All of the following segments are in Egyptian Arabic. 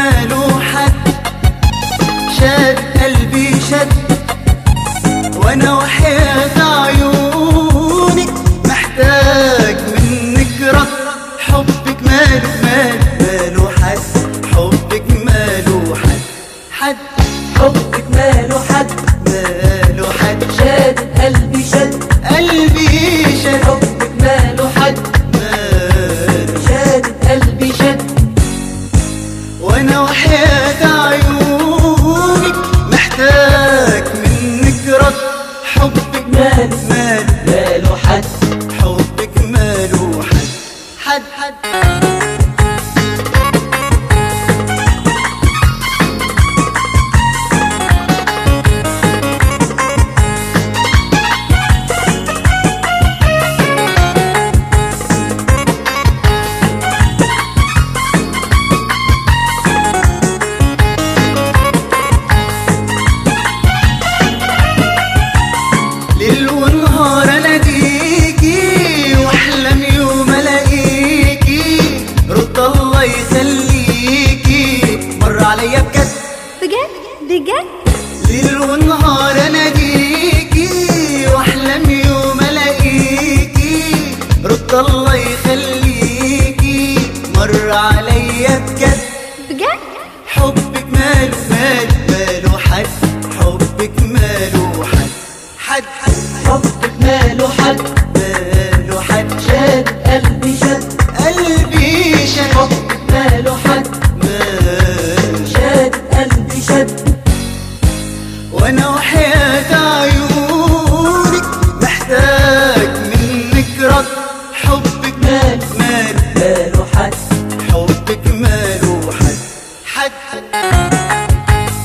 ماله حد شاد قلبي شد وانا وحياة عيونك محتاج منك رد حبك ماله ماله ماله حد حبك ماله حد حد حبك ماله حد ماله حد شاد قلبي شد قلبي شد حبك ماله حد ماله شاد قلبي شد وانا وحياة عيونك محتاج منك رد حبك ماله ماله ماله حد حبك ماله حد حد حد ليل ونهار اناديكي واحلم يوم الاقيكي رد الله يخليكي مر عليا بجد بجد بجد ليل ونهار اناديكي واحلم يوم الاقيكي رد الله يخليكي مر عليا بجد بجد حبك ماله ماله ماله حد حبك ماله حد حد حد حبك ماله حد ماله حد شاد قلبي شد قلبي شد حبك ماله حد ماله شاد قلبي شد وانا وحياة عيونك محتاج منك رد حبك ماله ماله ماله حد حبك ماله حد حد حد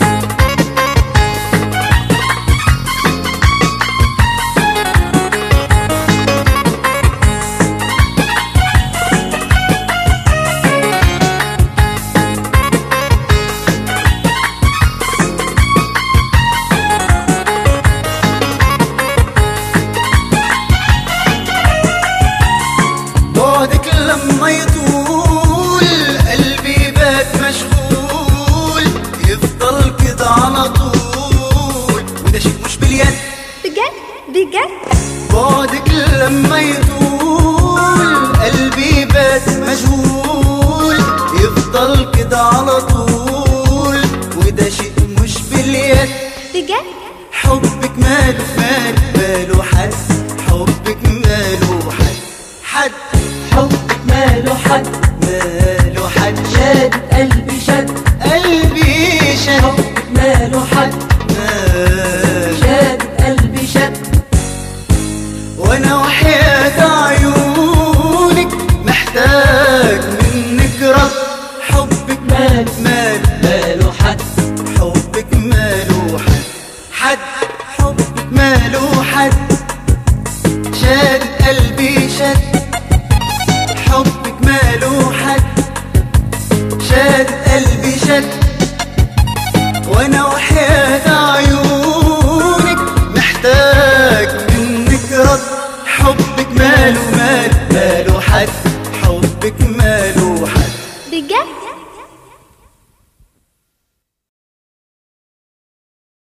بعدك لما يطول قلبي بات مشغول يفضل كده على طول وده شيء مش باليد بجد بجد بعدك لما يطول قلبي بات مشغول يفضل كده على طول وده شيء مش باليد بجد حبك ماله ماله ماله حد حبك ماله حد حد حبك ماله حد ماله حد شاد قلبي شد قلبي شد حبك ماله حد ماله شاد قلبي شد وانا وحياة عيونك محتاج منك رد حبك ماله ماله ماله حد حبك ماله حد حد حبك ماله حد شاد قلبي شد حبك ماله حد شاد قلبي شد وانا وحياة عيونك محتاج منك رد حبك ماله ماله ماله حد